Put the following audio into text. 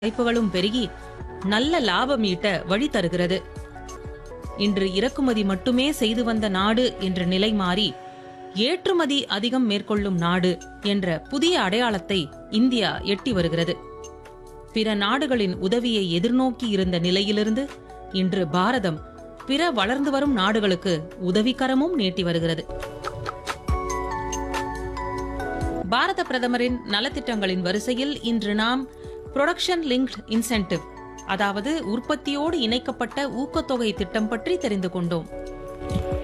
வாய்ப்புகளும் பெருகி நல்ல லாபம் ஈட்ட வழி தருகிறது இன்று இறக்குமதி மட்டுமே செய்து வந்த நாடு என்ற நிலை மாறி ஏற்றுமதி அதிகம் மேற்கொள்ளும் நாடு என்ற புதிய அடையாளத்தை இந்தியா எட்டி வருகிறது பிற நாடுகளின் உதவியை எதிர்நோக்கி இருந்த நிலையிலிருந்து இன்று பாரதம் பிற வளர்ந்து வரும் நாடுகளுக்கு உதவிக்கரமும் நீட்டி வருகிறது பாரத பிரதமரின் நலத்திட்டங்களின் வரிசையில் இன்று நாம் புரொடக்ஷன் லிங்க்ட் இன்சென்டிவ் அதாவது உற்பத்தியோடு இணைக்கப்பட்ட ஊக்கத்தொகை திட்டம் பற்றி தெரிந்து கொண்டோம்